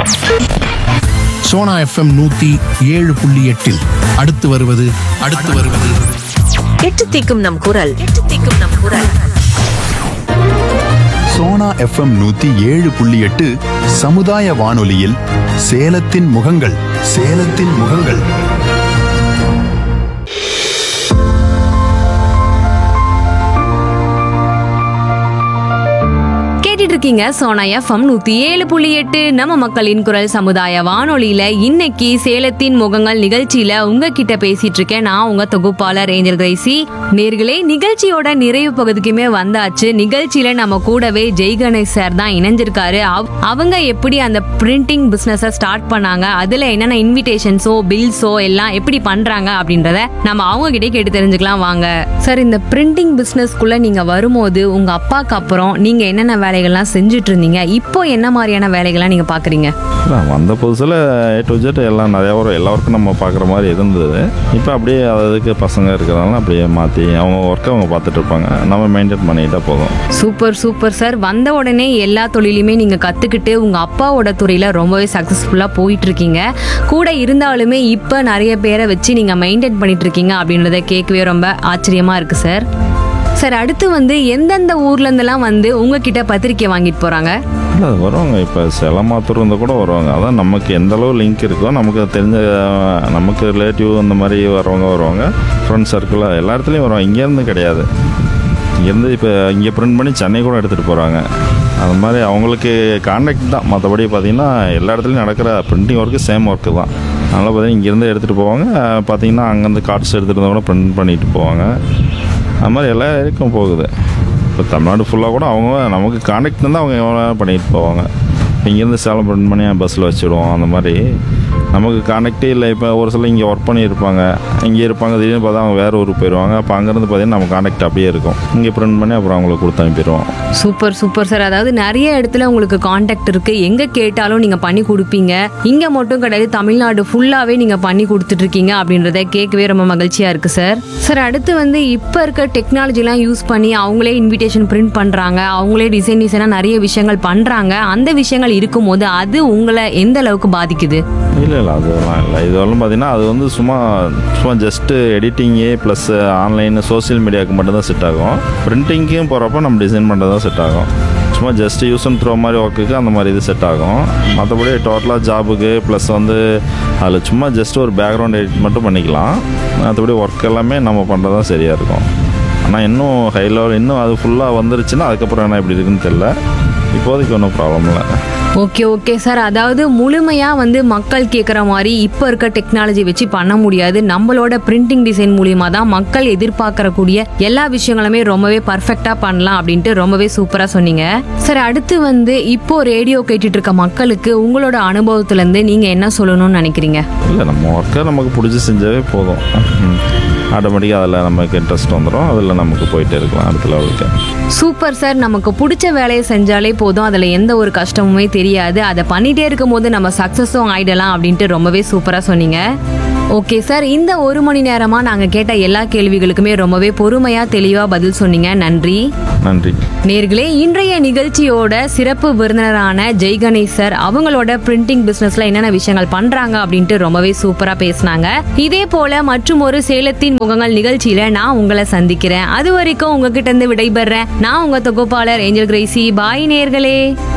Sona FM நூத்தி ஏழு புள்ளி எட்டில் அடுத்து வருவது அடுத்து வருவது எட்டு தீக்கும் நம் குரல் எட்டு தீக்கும் நம் குரல் சோனா எஃப்எம் நூத்தி ஏழு புள்ளி எட்டு சமுதாய வானொலியில் சேலத்தின் முகங்கள் சேலத்தின் முகங்கள் கேட்டுட்டு இருக்கீங்க சோனா எஃப்எம் நூத்தி ஏழு புள்ளி எட்டு நம்ம மக்களின் குரல் சமுதாய வானொலியில இன்னைக்கு சேலத்தின் முகங்கள் நிகழ்ச்சியில உங்ககிட்ட பேசிட்டு இருக்கேன் நான் உங்க தொகுப்பாளர் ஏஞ்சல் கிரைசி நேர்களே நிகழ்ச்சியோட நிறைவு பகுதிக்குமே வந்தாச்சு நிகழ்ச்சியில நம்ம கூடவே ஜெய் கணேஷ் சார் தான் இணைஞ்சிருக்காரு அவ்- அவங்க எப்படி அந்த பிரிண்டிங் பிசினஸ ஸ்டார்ட் பண்ணாங்க அதுல என்னென்ன இன்விடேஷன்ஸோ பில்ஸோ எல்லாம் எப்படி பண்றாங்க அப்படின்றத நம்ம அவங்க கிட்டே கேட்டு தெரிஞ்சுக்கலாம் வாங்க சார் இந்த பிரிண்டிங் பிசினஸ்க்குள்ள நீங்க வரும்போது உங்க அப்பாக்கு அப்புறம் நீங்க என்னென்ன வேலைகள்லாம் செஞ்சுட்டு இருந்தீங்க இப்போ என்ன மாதிரியான வேலைகள்லாம் நீங்க பாக்குறீங்க அதான் வந்த புதுசில் ஏ டு ஜெட் எல்லாம் நிறையா வரும் எல்லாருக்கும் நம்ம பார்க்குற மாதிரி இருந்தது இப்போ அப்படியே அதுக்கு பசங்க இருக்கிறதால அப்படியே மாற்றி அவங்க ஒர்க்கை அவங்க பார்த்துட்டு இருப்பாங்க நம்ம மெயின்டைன் பண்ணிக்கிட்டா போதும் சூப்பர் சூப்பர் சார் வந்த உடனே எல்லா தொழிலையுமே நீங்க கத்துக்கிட்டு உங்க அப்பாவோட துறையில ரொம்பவே சக்சஸ்ஃபுல்லா போயிட்டு இருக்கீங்க கூட இருந்தாலுமே இப்ப நிறைய பேரை வச்சு நீங்க மெயின்டைன் பண்ணிட்டு இருக்கீங்க அப்படின்றத கேட்கவே ரொம்ப ஆச்சரியமா இருக்கு சார் சார் அடுத்து வந்து எந்தெந்த ஊர்ல இருந்தெல்லாம் வந்து உங்ககிட்ட பத்திரிக்கை வாங்கிட்டு போறாங்க இல்லை அது வருவாங்க இப்போ செலமாத்தூர் இருந்தால் கூட வருவாங்க அதான் நமக்கு எந்த அளவு லிங்க் இருக்கோ நமக்கு தெரிஞ்ச நமக்கு ரிலேட்டிவ் அந்த மாதிரி வரவங்க வருவாங்க ஃப்ரெண்ட் சர்க்கிள் எல்லா இடத்துலையும் வருவாங்க இங்கேருந்து கிடையாது இங்கேருந்து இப்போ இங்கே பிரிண்ட் பண்ணி சென்னை கூட எடுத்துகிட்டு போகிறாங்க அது மாதிரி அவங்களுக்கு கான்டாக்ட் தான் மற்றபடி பார்த்தீங்கன்னா எல்லா இடத்துலையும் நடக்கிற பிரிண்டிங் ஒர்க்கு சேம் ஒர்க்கு தான் அதனால் பார்த்தீங்கன்னா இங்கேருந்து எடுத்துகிட்டு போவாங்க பார்த்தீங்கன்னா அங்கேருந்து கார்ட்ஸ் எடுத்துகிட்டு இருந்தால் கூட பிரிண்ட் பண்ணிட்டு போவாங்க அது மாதிரி எல்லா இருக்கும் போகுது இப்போ தமிழ்நாடு ஃபுல்லாக கூட அவங்க நமக்கு கான்டாக்ட் இருந்தால் அவங்க எவ்வளோ நேரம் பண்ணிட்டு போவாங்க இங்கேருந்து சேலம் பிரிண்ட் பண்ணி பஸ்ஸில் வச்சுடுவோம் அந்த மாதிரி நமக்கு கான்டாக்டே இல்லை இப்போ ஒரு சில இங்கே ஒர்க் பண்ணியிருப்பாங்க இங்கே இருப்பாங்க திடீர்னு பார்த்தா அவங்க வேறு ஊருக்கு போயிடுவாங்க அப்போ அங்கேருந்து பார்த்தீங்கன்னா நம்ம கான்டாக்ட் அப்படியே இருக்கும் இங்கே பிரிண்ட் பண்ணி அப்புறம் அவங்களுக்கு கொடுத்து அனுப்பிடுவோம் சூப்பர் சூப்பர் சார் அதாவது நிறைய இடத்துல உங்களுக்கு காண்டாக்ட் இருக்கு எங்க கேட்டாலும் நீங்க பண்ணி கொடுப்பீங்க இங்க மட்டும் கிடையாது தமிழ்நாடு ஃபுல்லாவே நீங்க பண்ணி கொடுத்துட்டு இருக்கீங்க அப்படின்றத கேட்கவே ரொம்ப மகிழ்ச்சியா இருக்கு சார் சார் அடுத்து வந்து இப்ப இருக்க டெக்னாலஜிலாம் யூஸ் பண்ணி அவங்களே இன்விடேஷன் பிரிண்ட் பண்றாங்க அவங்களே டிசைன் டிசைனா நிறைய விஷயங்கள் பண்றாங்க அந்த விஷயங்கள் இருக்கும்போது அது உங்களை எந்த அளவுக்கு பாதிக்குது இல்லை இல்லை அதெல்லாம் இல்லை இதெல்லாம் பார்த்தீங்கன்னா அது வந்து சும்மா சும்மா just editing plus online social மீடியாவுக்கு மட்டும்தான் செட் ஆகும் பிரிண்டிங்க்கும் போகிறப்ப நம்ம டிசைன் பண்ணுறது தான் செட் ஆகும் சும்மா ஜஸ்ட் யூஸ் அண்ட் த்ரோ மாதிரி ஒர்க்குக்கு அந்த மாதிரி இது செட் ஆகும் மற்றபடி டோட்டலாக ஜாபுக்கு ப்ளஸ் வந்து அதில் சும்மா ஜஸ்ட் ஒரு பேக்ரவுண்ட் எடிட் மட்டும் பண்ணிக்கலாம் மற்றபடி ஒர்க் எல்லாமே நம்ம பண்ணுறது தான் சரியாக இருக்கும் ஆனால் இன்னும் ஹை லெவல் இன்னும் அது ஃபுல்லாக வந்துருச்சுன்னா அதுக்கப்புறம் என்ன எப்படி இருக்குன்னு தெரில இப்போதைக்கு ஒன்றும் ப்ராப்ளம் இல்லை ஓகே ஓகே சார் அதாவது முழுமையா வந்து மக்கள் கேட்குற மாதிரி இப்போ இருக்க டெக்னாலஜி வச்சு பண்ண முடியாது நம்மளோட பிரிண்டிங் டிசைன் மூலியமா தான் மக்கள் எதிர்பார்க்கறக்கூடிய எல்லா விஷயங்களுமே ரொம்பவே பர்ஃபெக்டா பண்ணலாம் அப்படின்ட்டு ரொம்பவே சூப்பரா சொன்னீங்க சார் அடுத்து வந்து இப்போ ரேடியோ கேட்டுட்டு இருக்க மக்களுக்கு உங்களோட அனுபவத்துல இருந்து நீங்க என்ன சொல்லணும்னு நினைக்கிறீங்க இல்லை நம்ம ஒர்க்கை நமக்கு பிடிச்சி செஞ்சாவே போதும் ஆட்டோமேட்டிக்காக அதில் நமக்கு இன்ட்ரெஸ்ட் வந்துடும் அதில் நமக்கு போயிட்டே இருக்கலாம் அடுத்த லெவலுக்கு சூப்பர் சார் நமக்கு பிடிச்ச வேலையை செஞ்சாலே போதும் அதில் எந்த ஒரு கஷ்டமுமே தெரியாது அதை பண்ணிட்டே இருக்கும்போது நம்ம சக்ஸஸும் ஆயிடலாம் அப்படின்ட்டு ரொம்பவே சூப்பராக சொன்னீங்க ஓகே சார் இந்த ஒரு மணி நேரமா நாங்க கேட்ட எல்லா கேள்விகளுக்குமே ரொம்பவே பொறுமையா தெளிவா பதில் சொன்னீங்க நன்றி நன்றி நேர்களே இன்றைய நிகழ்ச்சியோட சிறப்பு விருந்தினரான ஜெய் கணேஷ் சார் அவங்களோட பிரிண்டிங் பிசினஸ்ல என்னென்ன விஷயங்கள் பண்றாங்க அப்படின்ட்டு ரொம்பவே சூப்பரா பேசினாங்க இதே போல மற்றும் ஒரு சேலத்தின் முகங்கள் நிகழ்ச்சியில நான் உங்களை சந்திக்கிறேன் அது வரைக்கும் உங்ககிட்ட இருந்து விடைபெறேன் நான் உங்க தொகுப்பாளர் ஏஞ்சல் கிரேசி பாய் நேர்களே